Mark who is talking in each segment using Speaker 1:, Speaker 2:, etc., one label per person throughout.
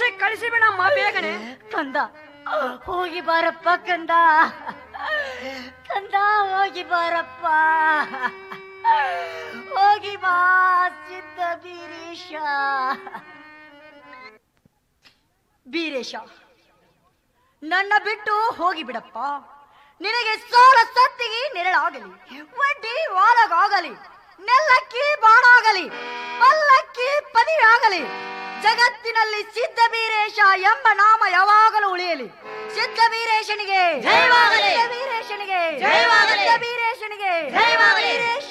Speaker 1: ಕೂಸಿ ಕಳಿಸಿ ಬಿಡಮ್ಮ ಬೇಗನೆ
Speaker 2: ಕಂದ ಹೋಗಿ ಬಾರಪ್ಪ ಕಂದ ಕಂದ ಹೋಗಿ ಬಾರಪ್ಪ ಹೋಗಿ ಬಾ ಸಿದ್ಧ ಬೀರೇಶ ಬೀರೇಶ ನನ್ನ ಬಿಟ್ಟು ಹೋಗಿ ಬಿಡಪ್ಪ ನಿನಗೆ ಸೋಲ ಸತ್ತಿಗೆ ನೆರಳಾಗಲಿ ವಡ್ಡಿ ವಾಲಗಾಗಲಿ ನೆಲ್ಲಕ್ಕಿ ಬಾಣಾಗಲಿ ಪಲ್ಲಕ್ಕಿ ಪದಿಯಾಗಲಿ ಜಗತ್ತಿನಲ್ಲಿ ಸಿದ್ಧ ಬೀರೇಶ ಎಂಬ ನಾಮ ಯಾವಾಗಲೂ ಉಳಿಯಲಿ ಸಿದ್ಧ ಬೀರೇಶನಿಗೆ
Speaker 3: ಜಯವಾಗಲಿ.
Speaker 2: ಸಿದ್ಧ ಬೀರೇಶನಿಗೆ
Speaker 3: ಜಯವಾಗಲಿ.
Speaker 2: ಸಿದ್ಧ ಬೀರೇಶನಿಗೆ
Speaker 3: ಜಯವಾಗಲಿ.
Speaker 2: ಬೀರೇಶ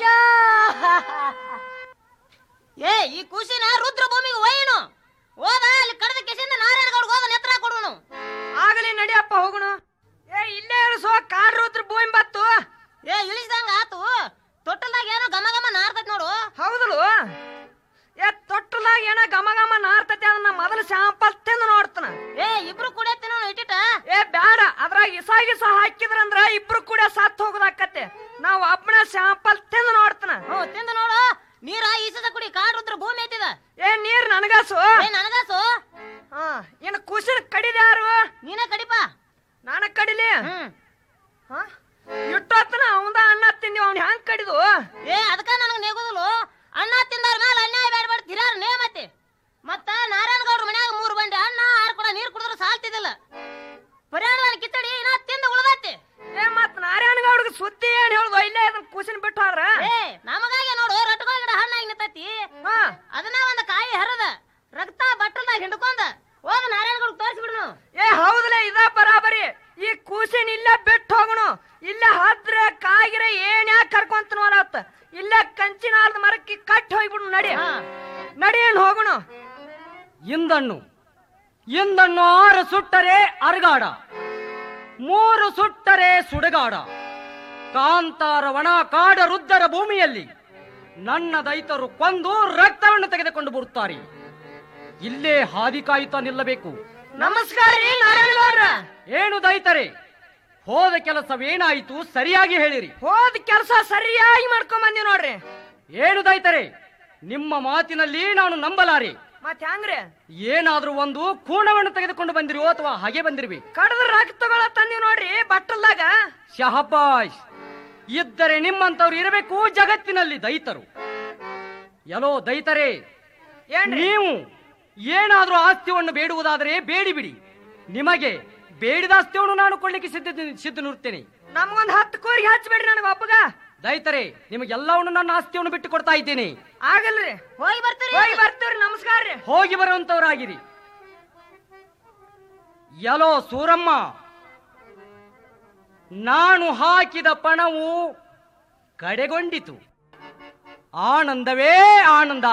Speaker 3: ಏ ಈ ಕೂಸಿನ ರುದ್ರ ಭೂಮಿಗೆ ಒಯ್ಯನು ಹೋದ ಅಲ್ಲಿ ಕಡದ ಕೆಸಿಂದ ನಾರಾಯಣಗೌಡ ಹೋದ ನೆತ್ರ ಕೊಡುವನು
Speaker 1: ಆಗಲಿ ನಡಿಯಪ್ಪ ಹೋಗುಣ ಏ ಇಲ್ಲೇ ಇಳಿಸೋ ಕಾರ್ ರುದ್ರ ಭೂಮಿ ಬತ್ತು
Speaker 3: ಏ ಇಳಿಸ್ದಂಗ ಆತು ತೊಟ್ಟಲ್ದಾಗ ಏನೋ ಗಮ ಗಮ ನಾರ್ತೈತ್ ನೋಡು
Speaker 1: ಹೌದಳು ಏ ತೊಟ್ಟಲಾಗ ಏನ ಘಮ ಘಮ ನಾರ್ತೈತಿ ಅದನ್ನ ಮೊದಲು ಶಾಂಪಲ್ ತಿಂದು ನೋಡ್ತಾನ
Speaker 3: ಏ ಇಬ್ರು ಕುಡಿಯತ್ತಿ ನೋಡು ಇಟ್ಟಿಟ
Speaker 1: ಏ ಬ್ಯಾಡ ಅದ್ರಾಗ ಇಸ ಗಿಸ ಹಾಕಿದ್ರಂದ್ರ ಇಬ್ರು ಕೂಡ ಸತ್ ಹೋಗೋದಾಕತ್ತೆ ನಾವ್ ಒಬ್ಬನ ಶಾಂಪಲ್ ತಿಂದು ನೋಡ್ತಾನ
Speaker 3: ಹ್ಞೂ ತಿಂದು ನೋಡು ನೀರ ಈಸದ ಕುಡಿ ಕಾಡ್ ರುದ್ರ ಭೂಮಿ ಐತಿದ
Speaker 1: ಏ ನೀರ್ ನನಗಾಸು
Speaker 3: ಏ ನನಗಾಸು
Speaker 1: ಹಾ ಇನ್ನು ಕುಸಿನ ಕಡಿದ ಯಾರು
Speaker 3: ನೀನ ಕಡಿಪ
Speaker 1: ನಾನ ಕಡಿಲಿ
Speaker 3: ಹ್ಮ್
Speaker 1: ಹಾ ಇಟ್ಟೊತ್ತನ ಅವಂದ ಅಣ್ಣ ತಿಂದಿ ಅವ್ನ ಹ್ಯಾಂಗ್ ಕಡಿದು
Speaker 3: ಏ ಅದಕ್ಕ ನನಗೆ ನೆಗುದಿಲ್ಲ ಅಣ್ಣ ತಿಂದಾರ ಮೇಲೆ ಅನ್ಯಾಯ ಬೇಡ ಬೇಡ ತಿರಾರ ನೇ ಮತ್ತೆ ಮತ್ತ ನಾರಾಯಣಗೌಡ್ರ ಮನ್ಯಾಗ ಮೂರು ಬಂಡಿ ಅಣ್ಣ ಆರು ಕೂಡ ನೀರು ಕುಡಿದ್ರೆ ಸಾಲ್ತಿದ್ದಿಲ್ಲ ಪರಿಯಾಣದ ಕಿತ್ತಡಿ ಇನ್ನ ತಿಂದು ಉಳ್ದೈತಿ
Speaker 1: ಏ ಮತ್ ನಾರಾಯಣಗೌಡ್ಗೆ ಸುದ್ದಿ ಏನ್ ಹೇಳುದು ಇಲ್ಲೇ ಅದನ್ನ ಕುಸಿನ ಬಿಟ್ಟು ಹೋದ್ರ
Speaker 3: ಏ ನಮಗಾಗಿ ನೋಡು ರಟ್ಕೋ ಗಿಡ ಹಣ್ಣಾಗಿ ನಿಂತೈತಿ
Speaker 1: ಹಾ
Speaker 3: ಅದನ್ನ ಒಂದ್ ಕಾಯಿ ಹರದ ರಕ್ತ ಬಟ್ಟಲ್ದಾಗ ಹಿಂಡ್ಕೊಂಡ ಹೋಗ ನಾರಾಯಣಗೌಡ ತೋರಿಸಿ ಬಿಡ್ನು
Speaker 1: ಏ ಹೌದಲೇ ಇದ ಬರಾಬರಿ ಈ ಕೂಸಿನ ಇಲ್ಲೇ ಬಿಟ್ಟು ಹೋಗುನು ಇಲ್ಲೇ ಹದ್ರ ಕಾಗಿರ ಏನ್ ಯಾಕೆ ಕರ್ಕೊಂತ ನೋಡತ್ತ ಇಲ್ಲೇ ಕಂಚಿನಾಲ್ದ ಮರಕ್ಕೆ ಕಟ್ಟಿ ಹೋಗ್ಬಿಡು ನಡಿ
Speaker 3: ಹಾ.
Speaker 1: ನಡಿ ಏನ್ ಹೋಗುನು
Speaker 4: ಇಂದಣ್ಣು ಇಂದಣ್ಣು ಆರು ಸುಟ್ಟರೆ ಅರಗಾಡ ಮೂರು ಸುಟ್ಟರೆ ಸುಡಗಾಡ ಕಾಂತಾರ ಒಣ ಕಾಡ ರುದ್ದರ ಭೂಮಿಯಲ್ಲಿ ನನ್ನ ದೈತರು ಕೊಂದು ರಕ್ತವನ್ನು ತೆಗೆದುಕೊಂಡು ಬರುತ್ತಾರೆ ಇಲ್ಲೇ ಹಾದಿ ಕಾಯುತ್ತಾ ನಿಲ್ಲಬೇಕು
Speaker 1: ನಮಸ್ಕಾರ ರೀ ನಾರಾಯಣಗೌಡ್ರ
Speaker 4: ಏನು ದೈತರೆ ಹೋದ ಕೆಲಸವೇನಾಯಿತು ಸರಿಯಾಗಿ ಹೇಳಿರಿ
Speaker 1: ಹೋದ ಕೆಲಸ ಸರಿಯಾಗಿ ಮಾಡ್ಕೊಂಡ್ ಬಂದಿ ನೋಡ್ರಿ
Speaker 4: ಏನು ದೈತರೆ ನಿಮ್ಮ ಮಾತಿನಲ್ಲಿ ನಾನು ನಂಬಲಾರೆ
Speaker 1: ಮತ್ ಹೆಂಗ್ರಿ
Speaker 4: ಏನಾದ್ರೂ ಒಂದು ಕೂಣವನ್ನು ತೆಗೆದುಕೊಂಡು ಬಂದಿರೋ ಅಥವಾ ಹಾಗೆ ಬಂದಿರ್ವಿ
Speaker 1: ಕಡದ ರಕ್ತಗಳ ತಂದಿ ನೋಡ್ರಿ ಬಟ್ಟಲ್ದಾಗ
Speaker 4: ಶಹಬಾಷ್ ಇದ್ದರೆ ನಿಮ್ಮಂತವ್ರು ಇರಬೇಕು ಜಗತ್ತಿನಲ್ಲಿ ದೈತರು ಎಲ್ಲೋ ದೈತರೇ
Speaker 1: ಏನ್ರಿ
Speaker 4: ನೀವು ಏನಾದ್ರೂ ಆಸ್ತಿಯನ್ನು ಬೇಡುವುದಾದರೆ ಬೇಡಿ ಬಿಡಿ ನಿಮಗೆ ಬೇಡಿದ ಆಸ್ತಿಯನ್ನು ನಾನು ಕೊಡ್ಲಿಕ್ಕೆ ಸಿದ್ಧ ಸಿದ್ಧನಿರುತ್ತೇನೆ
Speaker 1: ನಮ್ಗೊಂದ್ ಹತ್ತು ಕೂರಿಗೆ ಹಚ್ಬೇಡ್ರಿ ನನಗ ಒಬ್ಬಗ
Speaker 4: ದೈತರೇ ನಿಮಗೆಲ್ಲವನ್ನು ನನ್ನ ಆಸ್ತಿಯನ್ನು ಬಿಟ್ಟು ಕೊಡ್ತಾ ಇದ್ದೇನೆ
Speaker 1: ಆಗಲ್ರಿ
Speaker 3: ಹೋಗಿ ಬರ್ತೀರಿ
Speaker 1: ಹೋಗಿ ಬರ್ತೀವ್ರಿ ನಮಸ್ಕಾರ ರೀ
Speaker 4: ಹೋಗಿ ಬರುವಂತವರಾಗಿರಿ ಎಲೋ ಸೂರಮ್ಮ ನಾನು ಹಾಕಿದ ಪಣವು ಕಡೆಗೊಂಡಿತು ಆನಂದವೇ ಆನಂದ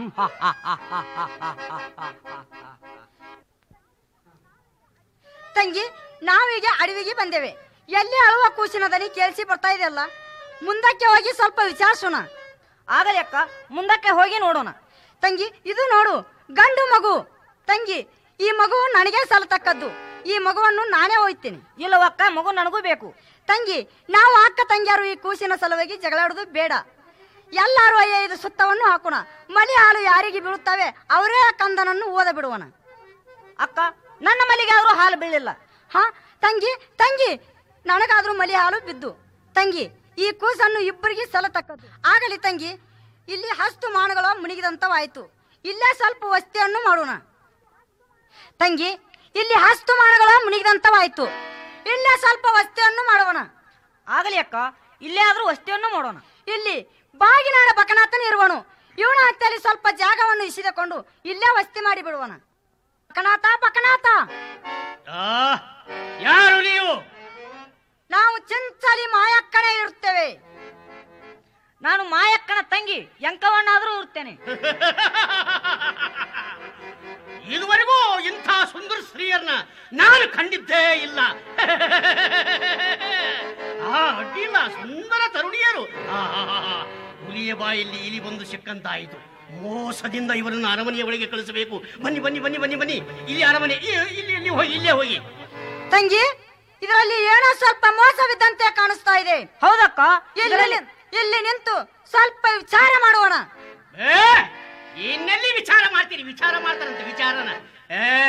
Speaker 2: ತಂಗಿ ನಾವೀಗ ಅಡವಿಗೆ ಬಂದೇವೆ ಎಲ್ಲಿ ಅಳುವ ಕೂಸಿನ ದನಿ ಕೇಳಿಸಿ ಬರ್ತಾ ಇದೆಯಲ್ಲ ಮುಂದಕ್ಕೆ ಹೋಗಿ ಸ್ವಲ್ಪ ವಿಚಾರಿಸೋಣ ಆಗಲಿ ಅಕ್ಕ ಮುಂದಕ್ಕೆ ಹೋಗಿ ನೋಡೋಣ ತಂಗಿ ಇದು ನೋಡು ಗಂಡು ಮಗು ತಂಗಿ ಈ ಮಗು ನನಗೆ ಸಲತಕ್ಕದ್ದು ಈ ಮಗುವನ್ನು ನಾನೇ ಒಯ್ತೀನಿ ಇಲ್ಲವಕ್ಕ ಮಗು ನನಗೂ ಬೇಕು ತಂಗಿ ನಾವು ಅಕ್ಕ ತಂಗಿಯಾರು ಈ ಕೂಸಿನ ಸಲುವಾಗಿ ಜಗಳಾಡೋದು ಬೇಡ ಎಲ್ಲಾರು ಐದು ಸುತ್ತವನ್ನು ಹಾಕೋಣ ಮಲಿ ಹಾಲು ಯಾರಿಗೆ ಬೀಳುತ್ತವೆ ಅವರೇ ಆ ಕಂದನನ್ನು ಓದ ಬಿಡುವಣ ಅಕ್ಕ ನನ್ನ ಮಲಿಗೆ ಆದ್ರೂ ಹಾಲು ಬೀಳಿಲ್ಲ ಹಾ ತಂಗಿ ತಂಗಿ ನನಗಾದ್ರೂ ಮಲಿ ಹಾಲು ಬಿದ್ದು ತಂಗಿ ಈ ಕೂಸನ್ನು ಇಬ್ಬರಿಗೆ ಸಲತಕ್ಕದ್ದು ಆಗಲಿ ತಂಗಿ ಇಲ್ಲಿ ಹಸ್ತು ಮಾನಗಳ ಮುನಿಗಿದಂತವಾಯ್ತು ಇಲ್ಲೇ ಸ್ವಲ್ಪ ವಸ್ತಿಯನ್ನು ಮಾಡೋಣ ತಂಗಿ ಇಲ್ಲಿ ಹಸ್ತು ಮಾನಗಳ ಮುನಿಗಿದಂತವಾಯ್ತು ಇಲ್ಲೇ ಸ್ವಲ್ಪ ವಸ್ತಿಯನ್ನು ಮಾಡೋಣ ಆಗಲಿ ಅಕ್ಕ ಇಲ್ಲೇ ಆದ್ರೂ ವಸ್ತಿಯನ್ನು ಮಾಡೋಣ ಇಲ್ಲಿ ಬಾಗಿನಾಡ ಬಕನಾಥನ ಇರುವನು ಇವನ ಹತ್ತಲ್ಲಿ ಸ್ವಲ್ಪ ಜಾಗವನ್ನು ಇಸಿದುಕೊಂಡು ಇಲ್ಲೇ ವಸ್ತಿ ಮಾಡಿ ಬಿಡುವನ ಬಕನಾಥ ಬಕನಾಥ
Speaker 5: ಯಾರು ನೀವು
Speaker 2: ನಾವು ಚಿಂಚಲಿ ಮಾಯಕ್ಕನೇ ಇರುತ್ತೇವೆ ನಾನು ಮಾಯಕ್ಕನ ತಂಗಿ ಎಂಕವನ್ನಾದ್ರೂ ಇರ್ತೇನೆ
Speaker 5: ಇದುವರೆಗೂ ಇಂಥ ಸುಂದರ ಸ್ತ್ರೀಯರನ್ನ ನಾನು ಕಂಡಿದ್ದೇ ಇಲ್ಲ ಆ ಅಡ್ಡಿಲ್ಲ ಸುಂದರ ತರುಣಿಯರು ಆಹಾಹಾಹಾ. ಹುಲಿಯ ಬಾಯಲ್ಲಿ ಇಲಿ ಬಂದು ಸಿಕ್ಕಂತಾಯಿತು ಮೋಸದಿಂದ ಇವರನ್ನು ಅರಮನೆಯ ಒಳಗೆ ಕಳಿಸಬೇಕು ಬನ್ನಿ ಬನ್ನಿ ಬನ್ನಿ ಬನ್ನಿ ಬನ್ನಿ ಇಲ್ಲಿ ಅರಮನೆ ಇ- ಇಲ್ಲಿ ಇಲ್ಲಿ ಹೋಗಿ ಇಲ್ಲೇ ಹೋಗಿ
Speaker 2: ತಂಗಿ ಇದರಲ್ಲಿ ಏನೋ ಸ್ವಲ್ಪ ಮೋಸವಿದ್ದಂತೆ ಕಾಣಿಸ್ತಾ ಇದೆ ಹೌದಕ್ಕ ಇಲ್ಲಿ ಇಲ್ಲಿ ನಿಂತು ಸ್ವಲ್ಪ ವಿಚಾರ ಮಾಡುವಣ
Speaker 5: ಏ ಇನ್ನೆಲ್ಲಿ ವಿಚಾರ ಮಾಡ್ತೀರಿ ವಿಚಾರ ಮಾಡ್ತಾರಂತೆ ವಿಚಾರನ ಏ